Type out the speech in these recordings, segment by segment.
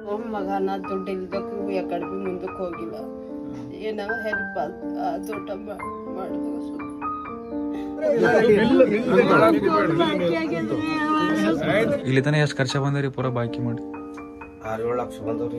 ಮಗ ನಾ ದುಡ್ಡು ಇಲ್ದಕ್ಕೂ ಯಾಕಡೆ ಬಿ ಮುಂದಕ್ಕೆ ಹೋಗಿಲ್ಲ ಏನಾಗ ಹೆಲ್ಪ್ ದೊಡ್ಡ ಮಾಡಿದಾಗ ಇಲ್ಲಿ ತನಕ ಎಷ್ಟು ಖರ್ಚು ಬಂದ್ರಿ ಪೂರ ಬಾಕಿ ಮಾಡಿ ಆರು ಏಳು ಲಕ್ಷ ಬಂದವ್ರಿ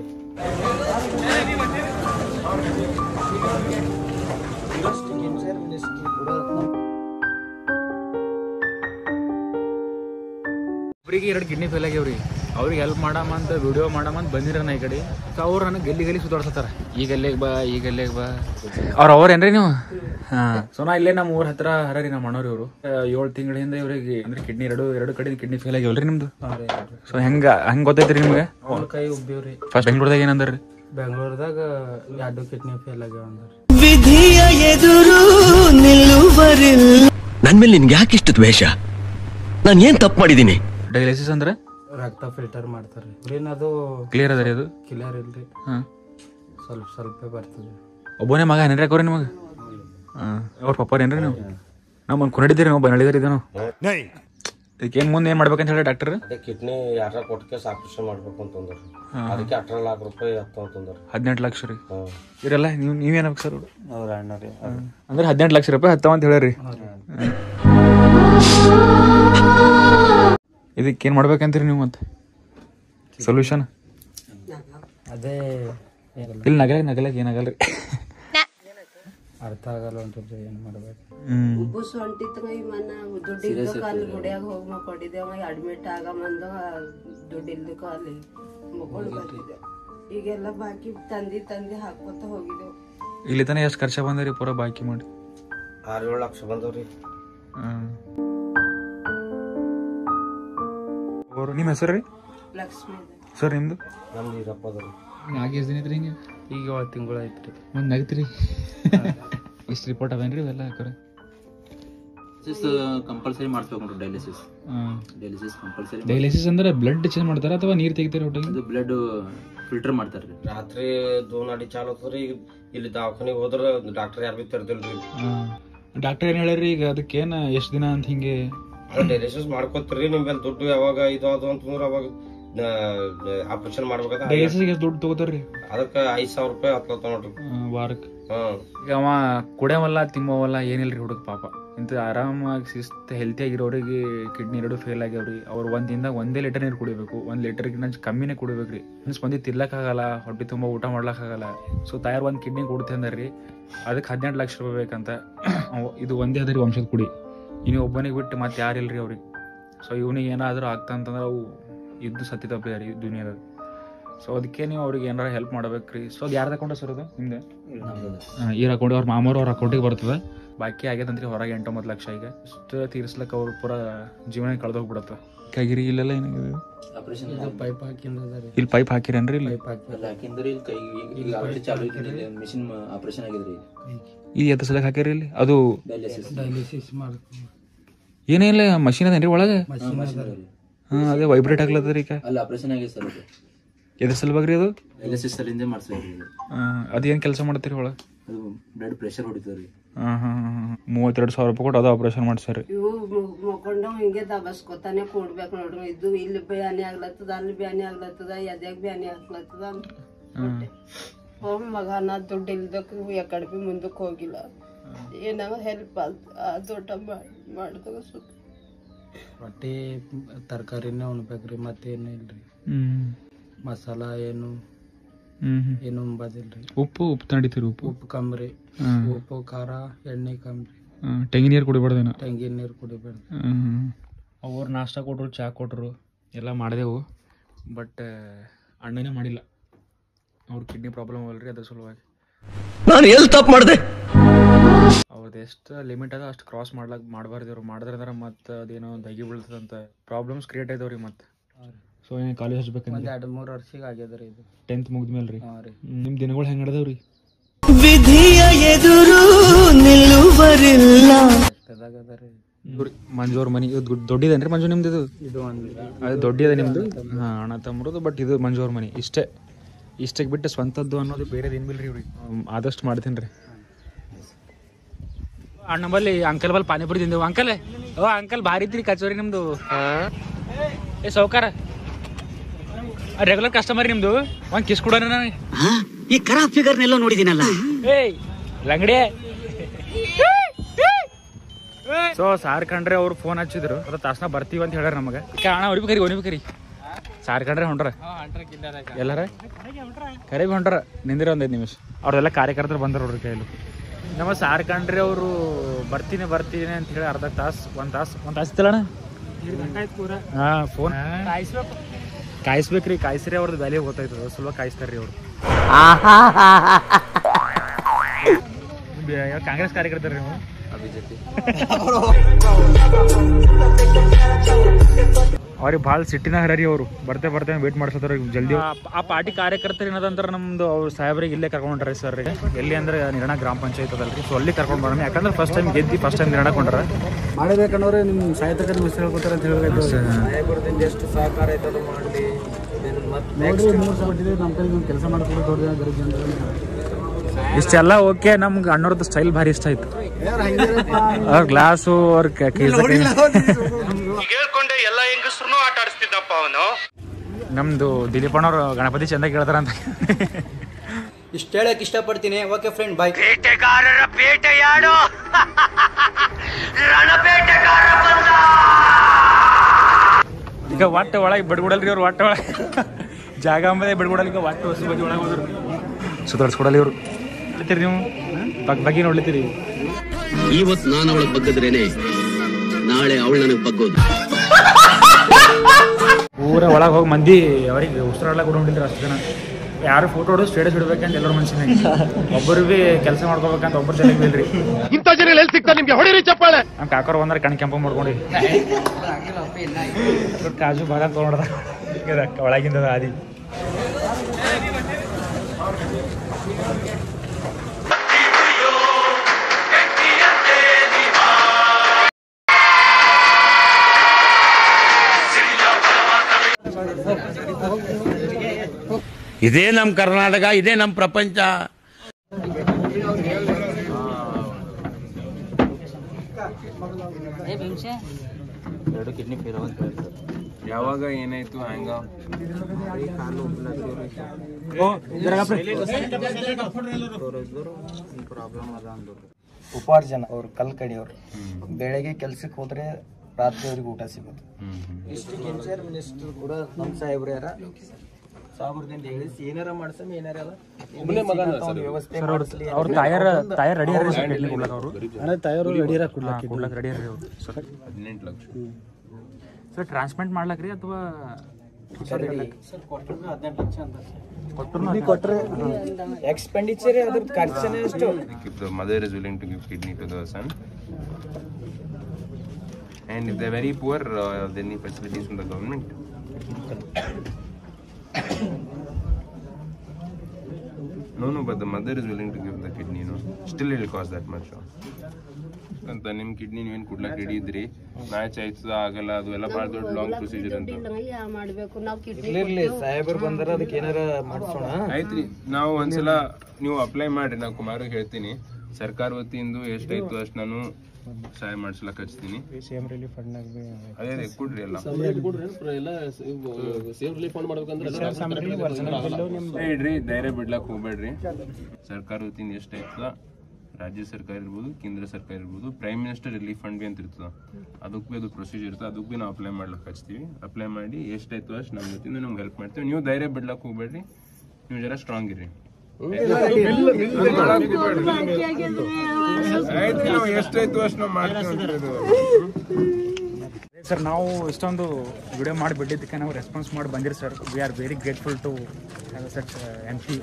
ಇವ್ರಿಗೆ ಎರಡು ಕಿಡ್ನಿ ಫೇಲ್ ಆಗ್ಯಾವ್ರಿ ಅವ್ರಿಗೆ ಹೆಲ್ಪ್ ಮಾಡಮ್ಮ ಅಂತ ವಿಡಿಯೋ ಮಾಡಮ್ಮ ಅಂತ ಬಂದಿರ ನಾ ಈ ಕಡೆ ಸೊ ಅವ್ರು ನನಗೆ ಗಲ್ಲಿ ಗಲ್ಲಿ ಸುತ್ತಾಡ್ಸತ್ತಾರ ಈಗ ಅಲ್ಲಿಗೆ ಬಾ ಈಗ ಅಲ್ಲಿಗೆ ಬಾ ಅವ್ರ ಅವ್ರೇನ್ರಿ ನೀವು ಹಾ ಸೊ ನಾ ಇಲ್ಲೇ ನಮ್ಮ ಊರ ಹತ್ರ ಹರರಿ ನಮ್ಮ ಅಣ್ಣವ್ರಿ ಇವರು ಏಳು ತಿಂಗಳಿಂದ ಇವ್ರಿಗೆ ಅಂದ್ರೆ ಕಿಡ್ನಿ ಎರಡು ಎರಡು ಕಡೆ ಕಿಡ್ನಿ ಫೇಲ್ ಆಗ್ಯಾವಲ್ರಿ ನಿಮ್ದು ಸೊ ಹೆಂಗ ಹೆಂಗ್ ಗೊತ್ತೈತ್ರಿ ನಿಮ್ಗೆ ಅವ್ನ ಕೈ ಉಬ್ಬಿವ್ರಿ ಫಸ್ಟ್ ಬೆಂಗ್ಳೂರ್ದಾಗ ಏನಂದ್ರಿ ಬೆಂಗಳೂರದಾಗ ಎರಡು ಕಿಡ್ನಿ ಫೇಲ್ ಆಗ್ಯಾವ ಅಂದ್ರಿ ವಿಧಿಯ ಎದುರು ನಿಲ್ಲುವರಿಲ್ಲ ನನ್ ಮೇಲೆ ನಿನ್ಗೆ ಯಾಕೆ ಇಷ್ಟು ದ್ವೇಷ ನಾನು ಏನ್ ತಪ್ಪು ಮಾಡಿದ್ದೀನಿ ಡಯಾಲಿಸಿಸ್ ಅಂದ್ರೆ ರಕ್ತ ಫಿಲ್ಟರ್ ಮಾಡ್ತಾರ್ರಿ ಇವ್ರೇನ್ ಅದು ಕ್ಲಿಯರ್ ಅದ ರೀ ಅದು ಕ್ಲಿಯರ್ ಇಲ್ರಿ ಹಾಂ ಸ್ವಲ್ಪ ಸ್ವಲ್ಪ ಬರ್ತದೆ ಒಬ್ಬನೇ ಮಗ ಏನ್ರಿ ಹಾಕೋರಿ ನಿಮಗೆ ಹಾಂ ಅವ್ರ ಪಪ್ಪ ಏನ್ರಿ ನೀವು ನಾವು ಒಂದು ಕುನಡಿದ್ದೀರಿ ನಾವು ಬನ್ನಡಿದಾರಿ ನಾವು ಇದಕ್ಕೇನು ಮುಂದೆ ಏನು ಮಾಡ್ಬೇಕಂತ ಹೇಳಿ ಡಾಕ್ಟರ್ ಅದೇ ಕಿಡ್ನಿ ಯಾರ ಕೊಟ್ಟಕೆ ಆಪರೇಷನ್ ಮಾಡ್ಬೇಕು ಅಂತಂದ್ರಿ ಅದಕ್ಕೆ ಅಠರ ಲಾಖ ರೂಪಾಯಿ ಹತ್ತು ಅಂತಂದ್ರಿ ಹದಿನೆಂಟು ಲಕ್ಷ ರೀ ಹಾಂ ಇರಲ್ಲ ನೀವು ನೀವೇನಾಗ ಸರ್ ಅವ್ರ ಅಣ್ಣ ರೀ ಅಂದ್ರೆ ಹದಿನೆಂಟು ಲಕ್ಷ ರೂಪಾಯಿ ಹತ್ತವ ಅಂತ ಹೇಳ್ರಿ ಇದಕ್ಕೆ ಏನು ಮಾಡ್ಬೇಕಂತೀರಿ ನೀವು ಮತ್ತೆ ಸೊಲ್ಯೂಷನ್ ಅದೇ ಏನಲ್ಲ ಇಲ್ಲಿ ನಗಲಾಗ ನಗಲಾಗ ಏನಾಗಲ್ಲ ರೀ ಅರ್ಥ ಆಗಲ್ಲ ಹೊಂಟಿದ್ರಿ ಏನ್ ಮಾಡ್ಬೇಕು ಹ್ಞೂ ಬುಸ್ ಹೊಂಟಿತ್ತು ಈ ಮನ ದುಡ್ಡು ಇಲ್ದಕ್ಕ ಅಲ್ಲಿ ಗುಡಿಯಾಗ ಹೋಗಿ ಮಕ್ಕೊಂಡಿದ್ದೇವ ಅಡ್ಮಿಟ್ ಆಗಮಂದ ದುಡ್ಡು ಇಲ್ದಕ್ಕ ಅಲ್ಲಿ ಮಕ್ಕೊಂಡು ಬಂದಿದ್ದೆ ಈಗೆಲ್ಲ ಬಾಕಿ ತಂದಿ ತಂದಿ ಹಾಕೋತ ಹೋಗಿದ್ದೆವು ಇಲ್ಲಿ ತನಕ ಎಷ್ಟು ಖರ್ಚು ಬಂದ್ರಿ ಪೂರ ಬಾಕಿ ಮಾಡಿ ಆರು ಏಳು ಲಕ್ಷ ಬಂದವ್ರಿ ಹ್ಮ್. ಅವ್ರು ನಿಮ್ಮ ಹೆಸರು ರೀ ಲಕ್ಷ್ಮೀ ಸರ್ ನಿಮ್ದು ನಮ್ದು ಇರಪ್ಪ ಅದ್ರಿ ನಾಲ್ಕು ಎಷ್ಟು ದಿನ ಐತ್ರಿ ಹಿಂಗೆ ಈಗ ಏಳು ತಿಂಗಳು ಐತ್ರಿ ಒಂದು ನಗತ್ರಿ ಇಷ್ಟು ರಿಪೋರ್ಟ್ ಅವೇನ್ರಿ ಇವೆಲ್ಲ ಹಾಕೋರಿ ಕಂಪಲ್ಸರಿ ಮಾಡಿಸ್ಬೇಕು ನೋಡ್ರಿ ಡಯಾಲಿಸಿಸ್ ಡಯಾಲಿಸಿಸ್ ಕಂಪಲ್ಸರಿ ಡಯಾಲಿಸಿಸ್ ಅಂದ್ರೆ ಬ್ಲಡ್ ಚೇಂಜ್ ಮಾಡ್ತಾರ ಅಥವಾ ನೀರು ತೆಗಿತಾರೆ ಹೊಟ್ಟೆಗೆ ಇದು ಬ್ಲಡ್ ಫಿಲ್ಟರ್ ಮಾಡ್ತಾರ್ರಿ ರಾತ್ರಿ ದೋನ್ ಅಡಿ ಚಾಲು ಆತದ್ರಿ ಈಗ ಇಲ್ಲಿ ದವಾಖಾನಿಗೆ ಹೋದ್ರ ಡಾಕ್ಟರ್ ಯಾರು ಬಿ ತೆರ್ದಿಲ್ರಿ ಡಾಕ್ಟರ್ ಏನು ಹೇಳ್ಯಾರಿ ಈಗ ಅದಕ್ಕೇನು ಎಷ್ಟು ದಿನ ಅಂತ ಹಿಂಗೆ ಡಯಾಲಿಸಿಸ್ ಮಾಡ್ಕೋತೀರಿ ನಿಮ್ಮೆಲ್ಲ ದುಡ್ಡು ಯಾವಾಗ ಇದು ಅದು ಅಂತಂದ್ರ ಅವಾಗ ಆಪರೇಷನ್ ಮಾಡ್ಬೇಕಾದ್ರೆ ಡಯಾಲಿಸಿಸ್ಗೆ ಎಷ್ಟು ದುಡ್ಡು ತಗೋತಾರ್ರಿ ಅದಕ್ಕೆ ಐದ್ ಸಾವಿರ ರೂಪಾಯಿ ಹತ್ಲತ್ತ ನೋಡ್ರಿ ವಾರಕ್ಕೆ ಹ್ಮ್ ಈಗ ಅವ ಕುಡಿಯವಲ್ಲ ತಿಮ್ಮವಲ್ಲ ಏನಿಲ್ರಿ ಹುಡುಗ ಪಾಪ ಇಂಥ ಆರಾಮಾಗಿ ಶಿಸ್ತು ಹೆಲ್ತಿ ಆಗಿರೋರಿಗೆ ಕಿಡ್ನಿ ಎರಡು ಫೇಲ್ ಆಗ್ಯಾವ್ರಿ ಅವ್ರು ಒಂದ್ ದಿನದಾಗ ಒಂದೇ ಲೀಟರ್ ನೀರು ಕುಡಿಬೇಕು ಒಂದ್ ಲೀಟರ್ಗಿನ್ನ ಕಮ್ಮಿನೇ ಕುಡಿಬೇಕ್ರಿ ಮೀನ್ಸ್ ಮಂದಿ ತಿರ್ಲಕ್ಕಾಗಲ್ಲ ಹೊಟ್ಟೆ ತುಂಬ ಊಟ ಮಾಡ್ಲಕ್ಕಾಗಲ್ಲ ಸೊ ತಾಯಾರ್ ಒಂದ್ ಕಿಡ್ನಿ ಕೊಡ್ತೆ ಅಂದ್ರಿ ಅದಕ್ಕೆ ಹದಿನೆಂಟು ಲಕ್ಷ ರೂಪಾಯಿ ಬೇಕಂತ ಅವ್- ಇದು ಒಂದೇ ಅದರಿ ವಂಶದ ಕುಡಿ ಇನ್ನು ಒಬ್ಬನಿಗೆ ಬಿಟ್ಟು ಮತ್ತೆ ಯಾರಿಲ್ರಿ ಅವ್ರಿಗೆ ಸೊ ಇವನಿಗೆ ಏನಾದರೂ ಆಗ್ತಾ ಅಂತಂದ್ರೆ ಅವು ಇದ್ದು ಸತ್ಯ ತಪ್ಪಿದಾರೆ ಈ ದುನಿಯಾದಾಗ ಸೊ ಅದಕ್ಕೆ ನೀವು ಅವ್ರಿಗೆ ಏನಾರ ಹೆಲ್ಪ್ ಮಾಡ್ಬೇಕ್ರಿ ಸೊ ಅದು ಯಾರ್ದು ಅಕೌಂಟ ಸರ್ ಅದು ನಿಮ್ದು ಈ ಅಕೌಂಟ್ ಅವ್ರ ಮಾಮೂರು ಅವ್ರ ಅಕೌಂಟಿಗೆ ಬರ್ತದೆ ಬಾಕಿ ಆಗ್ಯದಂತ್ರಿ ಹೊರಗೆ ಎಂಟೊಂಬತ್ತು ಲಕ್ಷ ಈಗ ಇಷ್ಟು ತೀರಿಸ್ಲಕ್ಕ ಅವ್ರು ಪೂರ ಜೀವನ ಕಳ್ದೋಗ್ಬಿಡತ್ತ ಕಾಗಿರಿ ಇಲ್ಲೆಲ್ಲ ಏನಾಗಿದೆ ಆಪರೇಷನ್ ಪೈಪ್ ಹಾಕಿಂದ ಅದ ಇಲ್ಲಿ ಪೈಪ್ ಹಾಕಿರೇನ್ರಿ ಇಲ್ಲಿ ಪೈಪ್ ಹಾಕಿ ಯಾಕೆಂದ್ರೆ ಇಲ್ಲಿ ಕೈ ಈಗ ಆಲ್ರೆಡಿ ಚಾಲು ಐತಿ ಮಿಷಿನ್ ಆಪರೇಷನ್ ಆಗಿದ್ರಿ ಇದು ಎತ್ತ ಸಲಕ್ಕೆ ಹಾಕಿರಿ ಇಲ್ಲಿ ಅದು ಡಯಾಲಿಸಿಸ್ ಡಯಾಲಿಸಿಸ್ ಮಾಡ್ತೀವಿ ಏನೇ ಇಲ್ಲ ಮಷೀನ್ ಅದೇನ್ರಿ ಒಳಗೆ ಮಷೀನ್ ಅದ ಹಾಂ ಅದೇ ವೈಬ್ರೇಟ್ ಆಗ್ಲತ್ತದ್ರಿ ಈಗ ಅಲ್ಲಿ ಆಪರೇಷನ್ ಆಗಿದೆ ಸರ್ ಅದು ಎದ್ರ ಸಲುವಾಗಿ ಅದು ಡಯಾಲಿಸಿಸ್ ಸಲಿಂದ ಮಾಡಿಸ್ಬೇಕು ಇದು ಅದೇನು ಕೆಲಸ ಮಾಡ್ತೀರಿ ಒಳಗೆ ಅದು ಬ್ಲಡ್ ಪ್ರೆಷರ್ ಹೊಡಿತದ್ರಿ ಹಾಂ ಹಾಂ ಹಾಂ ಮೂವತ್ತೆರಡು ಸಾವಿರ ರೂಪಾಯಿ ಕೊಟ್ಟು ಅದು ಆಪ್ರೇಷನ್ ಮಾಡ್ಸಾರಿ ಇವು ಮಕ್ಕೊಂಡು ಹಿಂಗೆ ದಬಸ್ಕೊತಾನೆ ಕೊಡ್ಬೇಕು ನೋಡ್ರಿ ಇದು ಇಲ್ಲಿ ಬ್ಯಾನಿ ಆಗ್ಲತ್ತದ ಅಲ್ಲಿ ಬ್ಯಾನಿ ಆಗ್ಲತ್ತದ ಎದ್ಯಾಗ ಬ್ಯಾನಿ ಆಗ್ಲತ್ತದ ಹೊಟ್ಟೆ. ಹೋಗ್ ಮಗ ನಾ ದುಡ್ಡು ಇಲ್ದಕ್ಕೂ ಯಾಕಡೆ ಬಿ ಮುಂದಕ್ಕೆ ಹೋಗಿಲ್ಲ ಏನಾಗ ಹೆಲ್ಪ್ ದೊಡ್ಡ ಮಾಡಿದಾಗ ಸುತ್ತ ರೊಟ್ಟಿ ತರಕಾರಿನೇ ಉಣ್ಬೇಕ್ರಿ ಮತ್ತೇನು ಇಲ್ರಿ ಹ್ಞೂ ಮಸಾಲ ಏನು ಹ್ಞೂ ಹ್ಞೂ ಏನು ಉಂಬದಿಲ್ರಿ ಉಪ್ಪು ಉಪ್ಪು ತಡಿತೀರಿ ಉಪ್ಪು ಉಪ್ಪು ಕಮ್ರಿ ಹ್ಮ್. ಉಪ್ಪು ಖಾರ ಎಣ್ಣೆ ಕಮ್ರಿ ಹ್ಮ್, ತೆಂಗಿನ ನೀರು ಕುಡಿಬಾರ್ದೇನೋ ತೆಂಗಿನ ನೀರು ಕುಡಿಬೇಡ್ರಿ ಅವ್ರು ನಾಷ್ಟ ಕೊಟ್ರು ಚಾ ಕೊಟ್ರು ಎಲ್ಲ ಮಾಡಿದೆವು ಬಟ್ ಅಣ್ಣನೇ ಮಾಡಿಲ್ಲ ಅವ್ರ ಕಿಡ್ನಿ ಪ್ರಾಬ್ಲಮ್ ಅವಲ್ರಿ ಅದ್ರ ಸಲುವಾಗಿ ನಾನು ಎಲ್ಲಿ ತಪ್ಪು ಮಾಡಿದೆ ಅವ್ರದ್ದು ಎಷ್ಟು ಲಿಮಿಟ್ ಅದ ಅಷ್ಟು ಕ್ರಾಸ್ ಮಾಡ್ಲಾಕ್ ಮಾಡಬಾರ್ದು ಅವ್ರು ಮಾಡಿದ್ರೆ ಮತ್ತೆ ಅದೇನೋ ದಗಿ ಬೀಳ್ತದಂತ ಪ್ರಾಬ್ಲಮ್ಸ್ ಕ್ರಿಯೇಟ್ ಆಯ್ತವ್ರಿ ಮತ್ತೆ ಸೊ ಏನು ಕಾಲೇಜ್ ಒಂದ್ ಹಚ್ಬೇಕಂದ್ರೆ ಎರಡು ಮೂರು ವರ್ಷಕ್ಕೆ ಆಗ್ಯದ್ರಿ ಇದು ಟೆಂತ್ ಮುಗಿದ್ಮೇಲೆ ರೀ ಹಾಂ ರೀ ನಿಮ್ಮ ದಿನಗಳು ಹೆಂಗೆ ನಡೆದವ್ರಿ ವಿಧಿಯ ಎದುರು ನಿಲ್ಲುವರಿಲ್ಲ ಅದಾಗ ಅದ ರೀ ಮಂಜು ಅವ್ರ ಮನೆ ಇದು ದೊಡ್ಡದೇನ್ರಿ ಮಂಜು ನಿಮ್ದು ಇದು ಇದು ಒಂದು ಅದು ದೊಡ್ಡದ ನಿಮ್ದು ಹಾಂ ಅಣ್ಣ ತಮ್ಮರದು ಬಟ್ ಇದು ಮಂಜು ಅವ್ರ ಮನೆ ಇಷ್ಟೇ ಇಷ್ಟಕ್ಕೆ ಬಿಟ್ಟು ಸ್ವಂತದ್ದು ಅನ್ನೋದು ಬೇರೆದು ಏನು ಬಿಲ್ರಿ ಇವ್ರಿಗೆ ಹ್ಮ್, ಆದಷ್ಟು ಮಾಡ್ತೀನಿ ರೀ ಅಣ್ಣ ಬಲ್ಲಿ ಅಂಕಲ್ ಬಲ್ಲಿ ಪಾನಿಪುರಿ ತಿಂದೆವು ಅಂಕಲ್ ಓ ಅಂಕಲ್ ಭಾರಿ ಇದ್ರಿ ಕಚೋರಿ ನಿಮ್ದು ಏ ಸೌಕಾರ ರೆಗ್ಯುಲರ್ ಕಸ್ಟಮರ್ ನಿಮ್ದು ಒಂದ್ ಕಿಸ್ ಕೊಡೋಣ ನನಗೆ ಈ ಖರಾಬ್ ಫಿಗರ್ನೆಲ್ಲೋ ನೋಡಿದಿನಲ್ಲ ಏಯ್ ಲಂಗಡಿ ಸೊ ಸಾರ್ ಕಂಡ್ರೆ ಅವ್ರು ಫೋನ್ ಹಚ್ಚಿದ್ರು ಅದ್ರ ತಾಸ್ನ ಬರ್ತೀವಿ ಅಂತ ಹೇಳ್ಯಾರ ನಮಗೆ ಕಾಣ ಅವ್ರಿಗೆ ಕರಿ ಅವ್ನಿಗೆ ಕರಿ ಸಾರ್ ಕಂಡ್ರೆ ಹೊಂಟ್ರ ಎಲ್ಲಾರ ಕರಿ ಹೊಂಟ್ರ ನಿಂದಿರ ಒಂದೈದು ನಿಮಿಷ ಅವ್ರೆಲ್ಲ ಕಾರ್ಯಕರ್ತರು ಬಂದ್ರ ಅವ್ರ ಕೈಯಲ್ಲಿ ನಮ್ಮ ಸಾರ್ ಕಂಡ್ರೆ ಅವರು ಬರ್ತೀನಿ ಬರ್ತೀನಿ ಅಂತ ಹೇಳಿ ಅರ್ಧ ತಾಸು ಒಂದ್ ತಾಸು ಒಂದ್ ತಾಸು ಇತ್ತಲ್ಲಣ್ಣ ಹಾ ಫೋನ್ ಕಾಯಿಸ್ಬೇಕ್ರಿ ಕಾಯಿಸ್ರಿ ಅವ್ರದ್ದು ಬೆಲೆ ಗೊತ್ತಾಯ್ತದ ಸ್ವಲ್ಪ ಕಾಯಿಸ್ತಾರ್ರಿ ಅವ್ರು ಬೆ- ಯಾವ ಕಾಂಗ್ರೆಸ್ ಕಾರ್ಯಕರ್ತರು ನೀವು ಅವ್ರಿಗೆ ಭಾಳ ಸಿಟ್ಟಿನ ಹರರಿ ಅವರು ಬರ್ತೆ ಬರ್ತೆ ವೇಟ್ ಮಾಡ್ಸತ್ತಾರ ಜಲ್ದಿ ಆ ಪಾರ್ಟಿ ಕಾರ್ಯಕರ್ತರು ಏನದಂದ್ರೆ ನಮ್ದು ಅವ್ರು ಸಾಹೇಬ್ರಿಗೆ ಇಲ್ಲೇ ಕರ್ಕೊಂಡ್ರಿ ಸರ್ ಎಲ್ಲಿ ಅಂದ್ರೆ ನಿರ್ಣ ಗ್ರಾಮ ಪಂಚಾಯತ್ ಅದಲ್ರಿ ಸೊ ಅಲ್ಲಿ ಕರ್ಕೊಂಡು ಬರೋಣ ಯಾಕಂದ್ರೆ ಫಸ್ಟ್ ಟೈಮ್ ಗೆದ್ದಿ ಫಸ್ಟ್ ಟೈಮ್ ನಿರ್ಣ ಕೊಂಡ್ರ ಮಾಡಬೇಕನ್ನೋರೆ ನಿಮ್ಮ ಸಾಹಿತ್ಯಕ ನಿಮ್ಮ ಹೆಸರು ಹೇಳ್ಕೊತಾರೆ ಅಂತ ಹೇಳ್ಬೇಕು ಎಷ್ಟು ಸಹಕಾರ ಐತದ ಮಾಡಿ ನೋಡ್ರಿ ಮೂರು ಸಾವಿರ ಕೊಟ್ಟಿದ್ದೀವಿ ನಮ್ಮ ಕೈಗೆ ಒಂದು ಕೆಲಸ ಮಾಡ್ಕೊಡೋದು ದೊಡ್ಡ ಗರೀಬ್ ಜನರು ಇಷ್ಟೆಲ್ಲ ಓಕೆ ನಮ್ಗೆ ಅಣ್ಣವ್ರದ್ದು ಸ್ಟೈಲ್ ಭಾರಿ ಇಷ್ಟ ಆಯ್ತು ಅವ್ರ ಗ್ಲಾಸು ಅವ್ರ ಹೇಳ್ಕೊಂಡೆ ಎಲ್ಲ ಹೆಂಗಸ್ರು ಆಟ ಆಡಿಸ್ತಿದ್ದಪ್ಪ ಅವನು ನಮ್ದು ದಿಲೀಪ್ ಅಣ್ಣವ್ರು ಗಣಪತಿ ಚಂದ ಕೇಳ್ತಾರ ಅಂತ ಇಷ್ಟ ಹೇಳಕ್ ಇಷ್ಟಪಡ್ತೀನಿ ಓಕೆ ಫ್ರೆಂಡ್ ಬಾಯ್ ಬೇಟೆಗಾರರ ಬೇಟೆಯಾಡು ರಣಬೇಟೆಗಾರ ಬಂದ ಈಗ ಒಟ್ಟು ಒಳಗೆ ಬಿಡ್ಕೊಡಲ್ರಿ ಅವ್ರು ಒಟ್ಟು ಒಳಗೆ ಜಾಗ ಅಂಬದೇ ಬಿಡ್ಕೊಡಲ್ಲ ಈಗ ಒಟ್ಟು ಹೊಸ ಬಗ್ಗೆ ಒಳಗೆ ಹೋದ್ರು ಸುಧಾರಿಸ್ಕೊಡಲ್ಲ ಇವ್ರು ನೋಡ್ತೀರಿ ನೀವು ಬಗ್ ಬಗ್ಗೆ ನೋಡ್ಲಿತ್ತೀರಿ ಇವತ್ ನಾನು ಅವಳ ಬಗ್ಗದ್ರೇನೆ ನಾಳೆ ಅವಳು ನನಗೆ ಬಗ್ಗೋದು ಊರ ಒಳಗೆ ಹೋಗಿ ಮಂದಿ ಅವ್ರಿಗೆ ಉಸಿರಾಡಲ್ಲ ಕೂಡ ಹೊಂಟಿದ್ರು ಅಷ್ಟು ಜನ ಯಾರು ಫೋಟೋ ಹೊಡೆದು ಸ್ಟೇಟಸ್ ಇಡ್ಬೇಕಂತ ಎಲ್ಲರ ಮನುಷ್ಯನಾಗ ಒಬ್ಬರು ಭೀ ಕೆಲಸ ಮಾಡ್ಕೋಬೇಕಂತ ಒಬ್ಬರು ತಲೆಗೆ ಬೀಳ್ರಿ ಇಂಥ ಜನ ಎಲ್ಲಿ ಸಿಗ್ತಾರೆ ನಿಮ್ಗೆ ಹೊಡಿರಿ ಚಪ್ಪಾಳೆ ನಮ್ಮ ಕಾಕರು ಒಂದಾರ ಕಣ್ ಕೆಂಪ ಮಾಡ್ಕೊಂಡು ಕಾಜು ಭಾಗ ತೊಗೊಂಡ್ದ ಒಳಗಿಂದ ಆದಿ ಇದೇ ನಮ್ ಕರ್ನಾಟಕ ಇದೇ ನಮ್ ಪ್ರಪಂಚ ಎರಡು ಕಿಡ್ನಿ ಫೇಲ್ ಅಂತ ಹೇಳ್ತಾರೆ ಯಾವಾಗ ಏನಾಯ್ತು ಹಂಗ ಪ್ರಾಬ್ಲಮ್ ಅದ ಅಂದ್ರು ಉಪಾರ್ಜನ ಅವ್ರು ಕಲ್ ಕಡಿಯವ್ರು ಬೆಳಗ್ಗೆ ಕೆಲ್ಸಕ್ಕೆ ಹೋದ್ರೆ ರಾತ್ರಿ ಅವ್ರಿಗೆ ಊಟ ಸಿಗೋದು ಡಿಸ್ಟ್ರಿಕ್ಟ್ ಇನ್ಚಾರ್ಜ್ ಮಿನಿಸ್ಟರ್ ಕೂಡ ನಮ್ಮ ಸಾಹೇಬ್ರು ಯಾರ ಸಾಹೇಬ್ರದಿಂದ ಹೇಳಿ ಏನಾರ ಮಾಡ್ಸಮ್ ಏನಾರ ಅಲ್ಲ ಒಂದು ವ್ಯವಸ್ಥೆ ಮಾಡಿಸ್ಲಿ ಅವ್ರ ತಾಯರ ತಾಯರ್ ರೆಡಿ ಅವರು ತಾಯವರು ರೆಡಿಯಾರ ಕೊಡ್ಲಾಕ ಕೊಡ್ಲಕ್ ರೆಡಿ ಅವ್ರು ಹದಿನೆಂಟು ಲಕ್ಷ ಸರ್ ಟ್ರಾನ್ಸ್ಪ್ಲಾಂಟ್ ಮಾಡ್ಲಕ್ರಿ ಅಥವಾ ಹದಿನೆಂಟು ಲಕ್ಷ ಅಂತ ಕೊಟ್ರೆ ಎಕ್ಸ್ಪೆಂಡಿಚರ್ ಅದ್ರ ಖರ್ಚನೇ ಅಷ್ಟು if the mother is willing to give kidney to the son and if they're very poor uh, they need facilities from the government no no but the mother is willing to give the kidney no still it will cost that much no? ಅಂತ ನಿಮ್ kidney ನೀವೇನ್ ಕುಡ್ಲಕ್ ready ಇದ್ರಿ match ಆಯ್ತದ ಆಗಲ್ಲ ಅದು ಎಲ್ಲ ಭಾಳ ದೊಡ್ಡ ಲಾಂಗ್ ಪ್ರೊಸೀಜರ್ ಅಂತ ಯಾ ಮಾಡ್ಬೇಕು ನಾವು ಕಿಡ್ನಿ ಇರ್ಲಿ ಸಾಹೇಬ್ರು ಬಂದಾರ ಅದಕ್ಕೆ ಏನಾರ ಮಾಡಿಸೋಣ ಆಯ್ತ್ರಿ ನಾವು ಒಂದ್ಸಲ ನೀವು ಅಪ್ಲೈ ಮಾಡ್ರಿ ನಾ ಕುಮಾರಿಗೆ ಹೇಳ್ತೀನಿ ಸರ್ಕಾರ ವತಿಯಿಂದ ಎಷ್ಟಾಯ್ತು ಅಷ್ಟು ನಾನು ಸಹಾಯ ಮಾಡ್ಸ್ಲಕ್ ಹಚ್ತೀನಿ ಅದೇ ರೀ ಕೊಡ್ರಿ ಎಲ್ಲ ಇಡ್ರಿ ಧೈರ್ಯ ಬಿಡ್ಲಕ್ ಹೋಗ್ಬೇಡ್ರಿ ಸರ್ಕಾರ ವತಿಯಿಂದ ಎಷ್ಟಾಯ್ತದ ರಾಜ್ಯ ಸರ್ಕಾರ ಇರ್ಬೋದು ಕೇಂದ್ರ ಸರ್ಕಾರ ಇರ್ಬೋದು ಪ್ರೈಮ್ ಮಿನಿಸ್ಟರ್ ರಿಲೀಫ್ ಫಂಡ್ ಬಿ ಅಂತ ಇರ್ತದ ಅದಕ್ಕೆ ಬಿ ಅದು ಪ್ರೊಸೀಜರ್ ಇರ್ತದೆ ಅದಕ್ಕೆ ಬಿ ನಾವು ಅಪ್ಲೈ ಮಾಡ್ಲಕ್ ಹಚ್ತೀವಿ ಅಪ್ಲೈ ಮಾಡಿ ಎಷ್ಟಾಯ್ತು ಅಷ್ಟು ನಮ್ಮ ವತಿಯಿಂದ ನಿಮ್ಗೆ ಹೆಲ್ಪ್ ಮಾಡ್ತೀವಿ ನೀವು ಧೈರ್ಯ ಬಿಡ್ಲಕ್ ಹೋಗ್ಬೇಡ್ರಿ ನೀವು ಜರ ಸ್ಟ್ರಾಂಗ್ ಇರ್ರಿ ಆಯ್ತು ನಾವು ಎಷ್ಟಾಯ್ತು ಅಷ್ಟು ನಾವು ಮಾಡ್ತೀವಿ ಸರ್ ನಾವು ಇಷ್ಟೊಂದು ವಿಡಿಯೋ ಮಾಡಿ ಬಿಟ್ಟಿದ್ದಕ್ಕೆ ನಾವು ರೆಸ್ಪಾನ್ಸ್ ಮಾಡಿ ಬಂದಿರಿ sir we are very grateful to such MP ಪಿ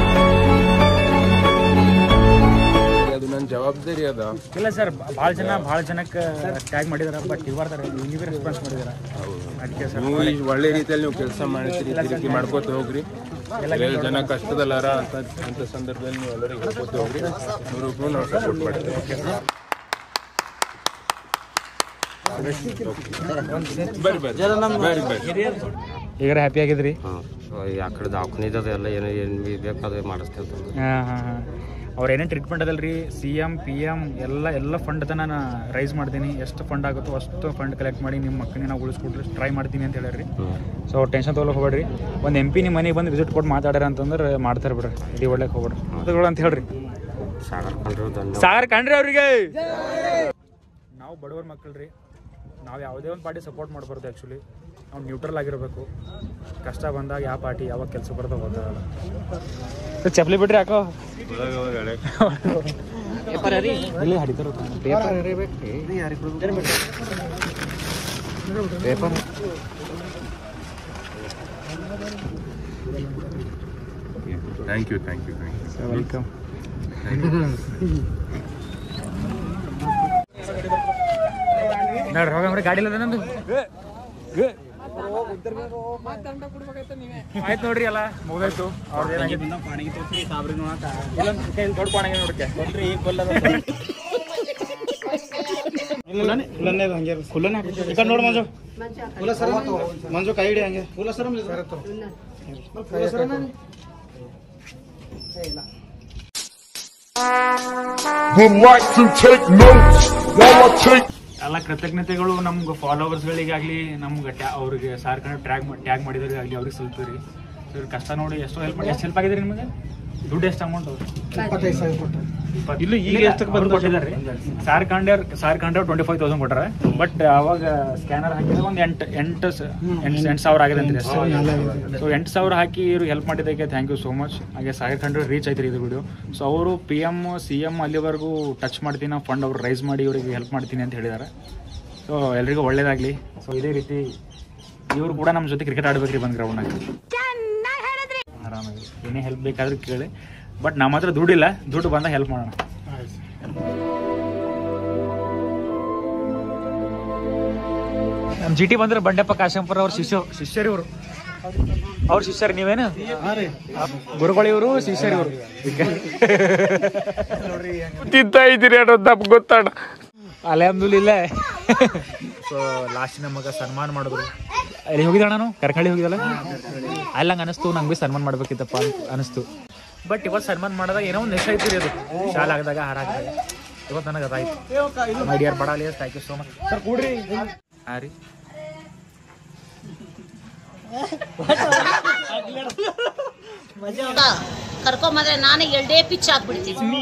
ಅದು ನನ್ನ ಜವಾಬ್ದಾರಿ ಅದ ಇಲ್ಲ ಸರ್ ಭಾಳ ಜನ ಭಾಳ ಜನಕ್ಕೆ ಟ್ಯಾಗ್ ಮಾಡಿದಾರೆ ಬಟ್ ಇವಾರ್ದಾರ ನೀವೇ ರೆಸ್ಪಾನ್ಸ್ ಮಾಡಿದಾರ ಅದಕ್ಕೆ ಸರ್ ನೀವು ಈ ಒಳ್ಳೆ ರೀತಿಯಲ್ಲಿ ನೀವು ಕೆಲಸ ಮಾಡ್ತೀರಿ ಈ ರೀತಿ ಮಾಡ್ಕೋತ ಹೋಗ್ರಿ ಎಲ್ಲ ಜನ ಕಷ್ಟದಲ್ಲಾರ ಅಂತ ಅಂತ ಸಂದರ್ಭದಲ್ಲಿ ನೀವು ಎಲ್ಲರಿಗೂ ಹೇಳ್ಕೋತ ಹೋಗ್ರಿ ನೂರು ನಾವು ಸಪೋರ್ಟ್ ಮಾಡ್ತೀವಿ ಬರ್ರಿ ಬರ್ರಿ ಬರ್ರಿ ಬರ್ರಿ ಈಗ ಹ್ಯಾಪಿ ಆಗಿದ್ರಿ ಹಾಂ ಆ ಕಡೆ ದವಾಖಾನಿದ ಎಲ್ಲ ಏನು ಏನು ಬೇಕಾದ್ರೆ ಮಾಡಿಸ್ತೇವೆ ಹಾಂ ಹಾಂ ಹಾಂ ಅವ್ರು ಏನೇನು ಟ್ರೀಟ್ಮೆಂಟ್ ಅದಲ್ರಿ ಸಿ ಎಮ್ ಪಿ ಎಮ್ ಎಲ್ಲ ಎಲ್ಲ ಫಂಡ್ ನಾನು ರೈಸ್ ಮಾಡ್ತೀನಿ ಎಷ್ಟು ಫಂಡ್ ಆಗುತ್ತೋ ಅಷ್ಟು ಫಂಡ್ ಕಲೆಕ್ಟ್ ಮಾಡಿ ನಿಮ್ಮ ಮಕ್ಕಳಿಗೆ ನಾವು ಉಳಿಸ್ಕೊಟ್ರೆ ಟ್ರೈ ಮಾಡ್ತೀನಿ ಅಂತ ಹೇಳ್ರಿ ಸೊ ಟೆನ್ಷನ್ ತೊಗೊಳಕ್ಕೆ ಹೋಗ್ಬೇಡ್ರಿ ಒಂದು ಎಂ ಪಿ ನಿಮ್ಮ ಮನೆಗೆ ಬಂದು ವಿಸಿಟ್ ಕೊಟ್ಟು ಮಾತಾಡ್ಯಾರ ಅಂತಂದ್ರೆ ಮಾಡ್ತಾರೆ ಬಿಡ್ರಿ ಇಡೀ ಒಳ್ಳೆಗೆ ಹೋಗ್ಬೇಡ್ರಿ ಅದುಗಳು ಅಂತ ಹೇಳ್ರಿ ಸಾಗರ್ ಕಂಡ್ರೆ ಧನ್ಯವಾದ ಸಾಗರ್ ಕಂಡ್ರಿ ಅವ್ರಿಗೆ ನಾವು ಬಡವ್ರ ಮಕ್ಕಳು ರೀ ನಾವು ಯಾವುದೇ ಒಂದು ಪಾರ್ಟಿ ಸಪೋರ್ಟ್ ಮಾಡಬಾರ್ದು ಆ್ಯಕ್ಚುಲಿ ನಾವು ನ್ಯೂಟ್ರಲ್ ಆಗಿರಬೇಕು ಕಷ್ಟ ಬಂದಾಗ ಯಾವ ಪಾರ್ಟಿ ಯಾವಾಗ ಕೆಲಸ ಬರ್ತೋ ಗೊತ್ತಾಗಲ್ಲ ಚಪ್ಪಲಿ ಬಿಡ್ರಿ ಯಾಕೋ ಇಲ್ಲಿ ಹಡಿತಾರ paper thank you thank you thank you welcome ನೋಡ್ರಿ ಹೋಗಂಬ್ರಿ ಗಾಡಿ ಇಲ್ಲ ನಂದು ಆಯ್ತು ನೋಡ್ರಿ ಅಲ್ಲ ಮುಗ್ದಾಯ್ತು ಅವ್ರದ್ದು ದೊಡ್ಡ ಪಾಣಿಗೆ ನೋಡ್ಕೆ ಮಂಜು ಕೈ ಹಿಡಿ ಹಂಗೆ ಫುಲ್ಲ ಸರ ಎಲ್ಲ ಕೃತಜ್ಞತೆಗಳು ನಮ್ಗೆ ಫಾಲೋವರ್ಸ್ಗಳಿಗಾಗಲಿ ನಮ್ಗೆ ಟ್ಯಾ ಅವ್ರಿಗೆ ಸಾರ್ ಕಡೆ ಟ್ರ್ಯಾಗ್ ಟ್ಯಾಗ್ ಮಾಡಿದವ್ರಿಗಾಗಲಿ ಅವ್ರಿಗೆ ಸ್ವಲ್ಪ ರೀ ಸೊ ಇವ್ರ ಕಷ್ಟ ನೋಡಿ ಎಷ್ಟೋ ಹೆಲ್ಪ್ ಮಾಡಿ ಎಷ್ಟು ಹೆಲ್ಪ್ ಆಗಿದ್ರಿ ನಿಮಗೆ ದುಡ್ಡು ಎಷ್ಟು ಅಮೌಂಟ್ ಇಪ್ಪತ್ತೈದು ಸಾವಿರ ಕೊಟ್ಟು ಇಲ್ಲ ಈಗ ಎಷ್ಟಕ್ಕೆ ಬಂದು ಕೊಟ್ಟಿದ್ದಾರೆ ಸಾರ್ ಕಾಂಡ್ಯವ್ರ ಸಾರ್ ಕಾಂಡ್ಯವ್ರು ಟ್ವೆಂಟಿ ಫೈವ್ ತೌಸಂಡ್ ಕೊಟ್ಟಾರೆ ಬಟ್ ಅವಾಗ ಸ್ಕ್ಯಾನರ್ ಹಾಕಿದ್ರೆ ಒಂದು ಎಂಟು ಎಂಟು ಸ- ಎಂಟು ಎಂಟು ಸಾವಿರ ಆಗಿದೆ ಅಂತೀರಿ ಸೊ ಎಂಟು ಸಾವಿರ ಹಾಕಿ ಇವ್ರು ಹೆಲ್ಪ್ ಮಾಡಿದ್ದಕ್ಕೆ ಥ್ಯಾಂಕ್ ಯು ಸೋ ಮಚ್ ಹಾಗೆ ಸಾಗರ್ ಖಂಡ್ರೆ ರೀಚ್ ಆಯ್ತು ಇದು ವಿಡಿಯೋ ಸೊ ಅವರು ಪಿ ಎಮ್ ಸಿ ಎಮ್ ಅಲ್ಲಿವರೆಗೂ ಟಚ್ ಮಾಡ್ತೀನಿ ನಾವು ಫಂಡ್ ಅವ್ರು ರೈಸ್ ಮಾಡಿ ಇವರಿಗೆ ಹೆಲ್ಪ್ ಮಾಡ್ತೀನಿ ಅಂತ ಹೇಳಿದ್ದಾರೆ ಸೊ ಎಲ್ರಿಗೂ ಒಳ್ಳೇದಾಗಲಿ ಸೊ ಇದೇ ರೀತಿ ಇವರು ಕೂಡ ನಮ್ಮ ಜೊತೆ ಕ್ರಿಕೆಟ್ ಆಡ್ಬೇಕ್ರಿ ಬಂದು ಗ್ರೌಂಡ್ನಾಗ ಆರಾಮಾಗಿ ಏನೇ ಹೆಲ್ಪ್ ಬೇಕಾದ್ರೂ ಕೇಳಿ ಬಟ್ ನಮ್ಮ ಹತ್ರ ದುಡ್ಡಿಲ್ಲ ದುಡ್ಡು ಬಂದಾಗ ಹೆಲ್ಪ್ ಮಾಡೋಣ ನಮ್ಮ ಜಿ ಟಿ ಬಂದ್ರೆ ಬಂಡೆಪ್ಪ ಕಾಶಂಪುರ ಅವ್ರ ಶಿಷ್ಯ ಶಿಷ್ಯರಿ ಇವರು ಅವ್ರ ಶಿಷ್ಯರು ನೀವೇನು ಗುರುಗಳು ಇವರು ಶಿಷ್ಯರು ಇವರು ತಿಂತ ಇದ್ದೀರಿ ಅನ್ನೋದು ನಮ್ಗೆ ಗೊತ್ತಾಡ ಅಲ್ಹಮ್ದುಲಿಲ್ಲ ಸೊ ಲಾಸ್ಟ್ ನಮಗೆ ಸನ್ಮಾನ ಮಾಡಿದ್ರು ಅಲ್ಲಿ ಹೋಗಿದ್ದ ನಾನು ಕರ್ಕಳಿ ಹೋಗಿದಲ್ಲ ಅಲ್ಲಿ ಹಂಗೆ ಅನಿಸ್ತು ನಂಗೆ ಭೀ ಸನ್ಮಾನ ಮಾಡ್ಬೇಕಿತ್ತಪ್ಪ ಅಂತ ಅನಿಸ್ತು ಬಟ್ ಇವತ್ತು ಸನ್ಮಾನ ಮಾಡಿದಾಗ ಏನೋ ಒಂದು ನೆಕ್ಸ್ಟ್ ಐತಿ ಅದು ಶಾಲೆ ಹಾಕಿದಾಗ ಹಾರ ಹಾಕಿದಾಗ ಇವತ್ತು ನನಗೆ ಅದಾಯ್ತು my dear Badali thank you so much sir ಕೂಡ್ರಿ ಹಾಂ ರೀ ಕರ್ಕೊಂಬಂದ್ರೆ ನಾನೇ ಎರಡೇ ಪಿಚ್ ಹಾಕ್ಬಿಡ್ತೀನಿ